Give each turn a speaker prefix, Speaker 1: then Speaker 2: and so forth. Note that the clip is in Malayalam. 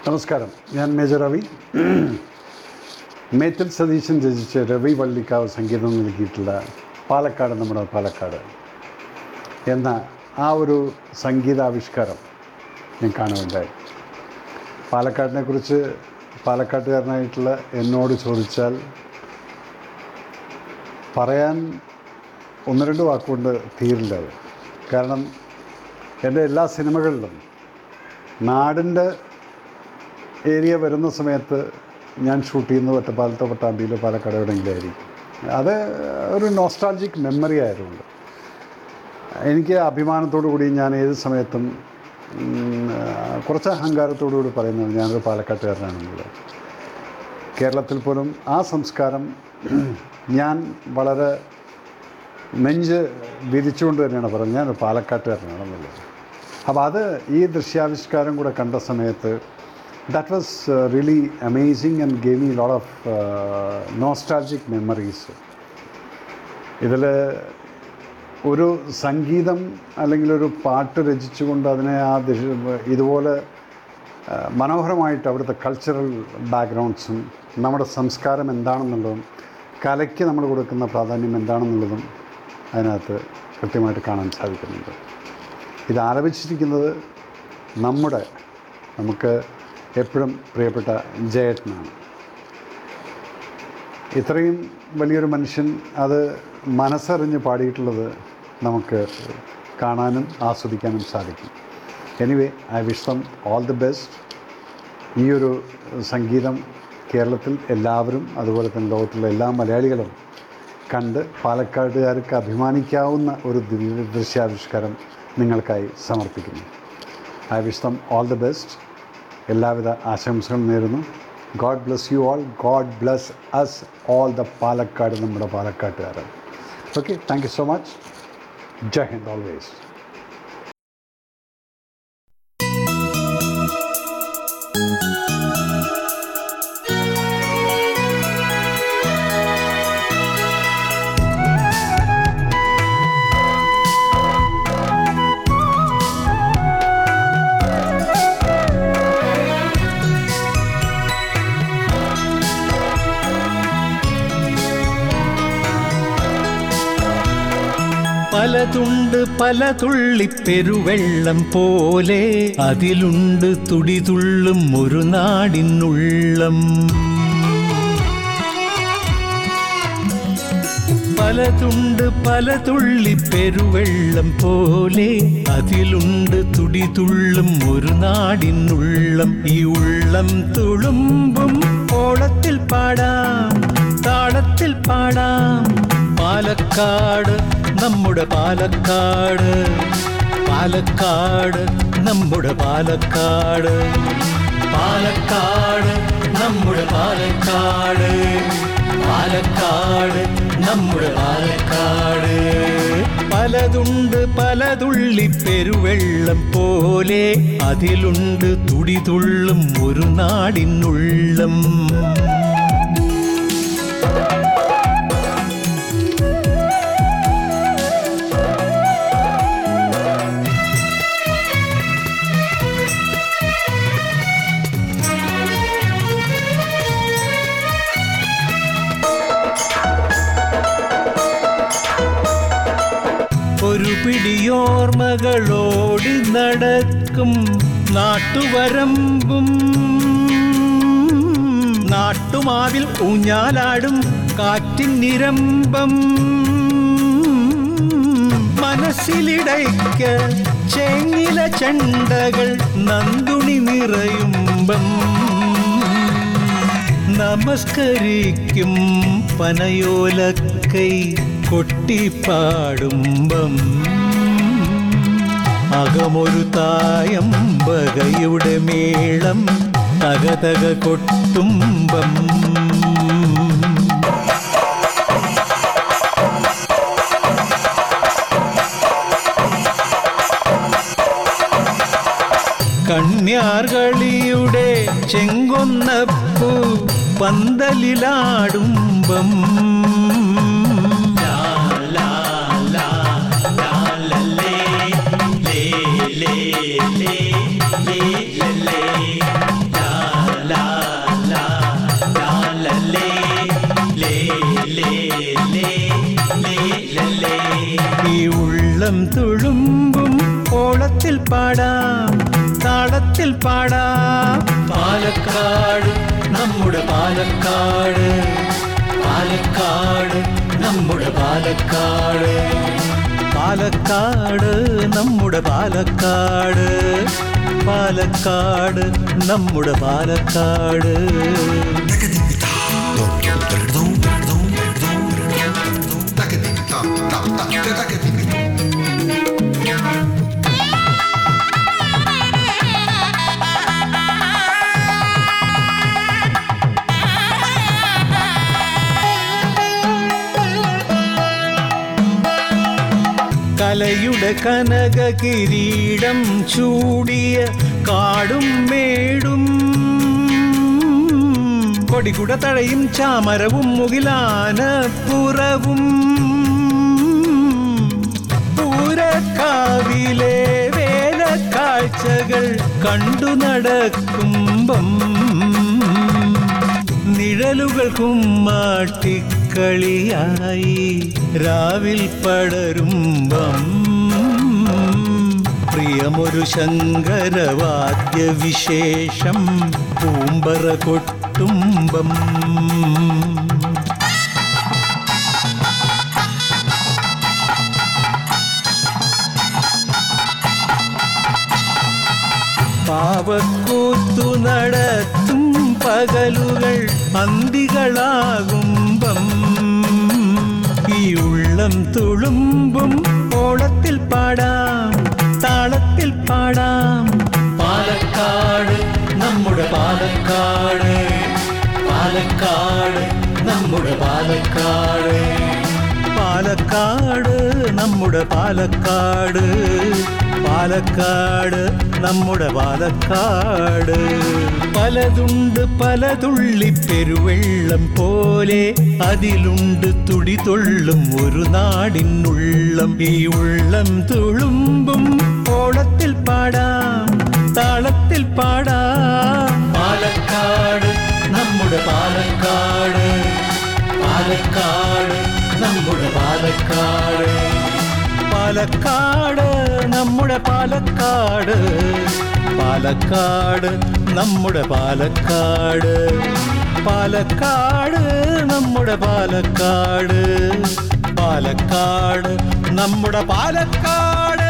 Speaker 1: നമസ്കാരം ഞാൻ മേജർ രവി മേറ്റൽ സതീശൻ രചിച്ച് രവി വള്ളിക്കാവ് സംഗീതം നൽകിയിട്ടുള്ള പാലക്കാട് നമ്മുടെ പാലക്കാട് എന്ന ആ ഒരു സംഗീതാവിഷ്കാരം ഞാൻ കാണുകയുണ്ടായി പാലക്കാടിനെ കുറിച്ച് പാലക്കാട്ടുകാരനായിട്ടുള്ള എന്നോട് ചോദിച്ചാൽ പറയാൻ ഒന്ന് രണ്ട് വാക്കുകൊണ്ട് തീരില്ല അത് കാരണം എൻ്റെ എല്ലാ സിനിമകളിലും നാടിൻ്റെ ഏരിയ വരുന്ന സമയത്ത് ഞാൻ ഷൂട്ട് ചെയ്യുന്നത് ഒറ്റപ്പാലത്തോ പട്ടാമ്പിയിലോ പാലക്കാട് എവിടെയെങ്കിലും ആയിരിക്കും അത് ഒരു നോസ്റ്റാൾജിക് മെമ്മറി ആയതുകൊണ്ട് എനിക്ക് അഭിമാനത്തോടു കൂടി ഞാൻ ഏത് സമയത്തും ഉം, കുറച്ച് അഹങ്കാരത്തോടു കൂടി പറയുന്നത് ഞാനൊരു പാലക്കാട്ടുകാരനാണെന്നുള്ളത് കേരളത്തിൽ പോലും ആ സംസ്കാരം ഞാൻ വളരെ നെഞ്ച് വിരിച്ചുകൊണ്ട് തന്നെയാണ് പറയുന്നത് ഞാനൊരു പാലക്കാട്ടുകാരനാണെന്നുള്ളത് അപ്പോൾ അത് ഈ ദൃശ്യാവിഷ്കാരം കൂടെ കണ്ട സമയത്ത് that was really amazing and gave me lot of nostalgic memories ഇതിൽ ഒരു സംഗീതം അല്ലെങ്കിൽ ഒരു പാട്ട് രചിച്ചുകൊണ്ട് അതിനെ ആ ദിശ ഇതുപോലെ ആ, മനോഹരമായിട്ട് അവിടുത്തെ കൾച്ചറൽ ബാക്ക്ഗ്രൗണ്ട്സും നമ്മുടെ സംസ്കാരം എന്താണെന്നുള്ളതും കലയ്ക്ക് നമ്മൾ കൊടുക്കുന്ന പ്രാധാന്യം എന്താണെന്നുള്ളതും അതിനകത്ത് കൃത്യമായിട്ട് കാണാൻ സാധിക്കുന്നുണ്ട് ഇത് ആലപിച്ചിരിക്കുന്നത് നമ്മുടെ നമുക്ക് എപ്പോഴും പ്രിയപ്പെട്ട ജയേട്ടനാണ് ഇത്രയും വലിയൊരു മനുഷ്യൻ അത് മനസ്സറിഞ്ഞ് പാടിയിട്ടുള്ളത് നമുക്ക് കാണാനും ആസ്വദിക്കാനും സാധിക്കും anyway I wish them all the best ഈ ഒരു സംഗീതം കേരളത്തിൽ എല്ലാവരും അതുപോലെ തന്നെ ലോകത്തുള്ള എല്ലാ മലയാളികളും കണ്ട് പാലക്കാട്ടുകാർക്ക് അഭിമാനിക്കാവുന്ന ഒരു ദിവ്യ ദൃശ്യാവിഷ്കാരം നിങ്ങൾക്കായി സമർപ്പിക്കുന്നു I wish them all the best എല്ലാവിധ ആശംസകളും നേരുന്നു God bless you all God bless us all the Palakkad നമ്മുടെ പാലക്കാട്ടുകാരൻ okay thank you so much Jai Hind always
Speaker 2: പലതുണ്ട് പല തുള്ളി പെരുവെള്ളം പോലെ അതിലുണ്ട് തുടിതുള്ളും ഒരു നാടിനുള്ളം പലതുണ്ട് പല തുള്ളി പെരുവെള്ളം പോലെ അതിലുണ്ട് തുടിതുള്ളും ഒരു നാടിനുള്ളം ഈ ഉള്ളം തുളുമ്പും ഓളത്തിൽ പാടാം താളത്തിൽ പാടാം പാലക്കാട് നമ്മുടെ പാലക്കാട് പാലക്കാട് നമ്മുടെ പാലക്കാട് പാലക്കാട് നമ്മുടെ പാലക്കാട് പാലക്കാട് നമ്മുടെ പാലക്കാട് പലതുണ്ട് പലതുള്ളി പെരുവെള്ളം പോലെ അതിലുണ്ട് തുടിതുള്ളും ഒരു നാടിനുള്ളം ഒരു പിടിയോർമകളോടി നടക്കും നാട്ടുവരമ്പും നാട്ടുമാവിൽ ഊഞ്ഞാലാടും കാറ്റിൻ നിരമ്പം മനസ്സിലിടയ്ക്ക് ചെങ്ങില ചണ്ടകൾ നന്ദുണി നിറയുമ്പം നമസ്കരിക്കും പനയോലക്കൈ കൊട്ടിപ്പാടുമ്പം അകമൊരു തായം വകയുടെ മേളം തകതക കൊട്ടുമ്പം കന്യാർകളിയുടെ ചെങ്കൊന്നപ്പൂ പന്തലിലാടുമ്പം ലേ ലേ ലേ ലേ ലേ ഉള്ളം തുളുമ്പും ഓളത്തിൽ പാടാം താളത്തിൽ പാടാം പാലക്കാട് നമ്മുടെ പാലക്കാട് പാലക്കാട് നമ്മുടെ പാലക്കാട് പാലക്കാട് നമ്മുടെ പാലക്കാട് പാലക്കാട് നമ്മുടെ പാലക്കാട് കലയുടെ കനക കിരീടം ചൂടിയ കാടും മേടും കൊടികുട തഴയും ചാമരവും മുകിലാനപ്പുറവും പൂരക്കാവിലെ വേലക്കാഴ്ചകൾ കണ്ടു നടക്കുമ്പം നിഴലുകൾക്കും മാട്ടിക്കളിയായി രാവിൽ പടരുമ്പം പ്രിയമൊരു ശങ്കരവാദ്യ വിശേഷം പൂമ്പറ കൊട്ടുമ്പം പാവക്കൂത്തു നടത്തും പകലുകൾ അന്തികളാകുമ്പം ഈ ഉള്ളം തുളുമ്പും ഓളത്തിൽ പാടാം താളത്തിൽ പാടാം പാലക്കാട് നമ്മുടെ പാലക്കാട് പാലക്കാട് നമ്മുടെ പാലക്കാട് പാലക്കാട് നമ്മുടെ പാലക്കാട് പാലക്കാട് നമ്മുടെ പാലക്കാട് പലതുണ്ട് പലതുള്ളി പെരുവെള്ളം പോലെ അതിലുണ്ട് തുടി തൊള്ളും ഒരു നാടിനുള്ളം ഈ ഉള്ളം തുളുമ്പും ഓളത്തിൽ പാടാം താളത്തിൽ പാടാം പാലക്കാട് നമ്മുടെ പാലക്കാട് പാലക്കാട് നമ്മുടെ പാലക്കാട് പാലക്കാട് നമ്മുടെ പാലക്കാട് പാലക്കാട് നമ്മുടെ പാലക്കാട് പാലക്കാട് നമ്മുടെ പാലക്കാട് പാലക്കാട് നമ്മുടെ പാലക്കാട്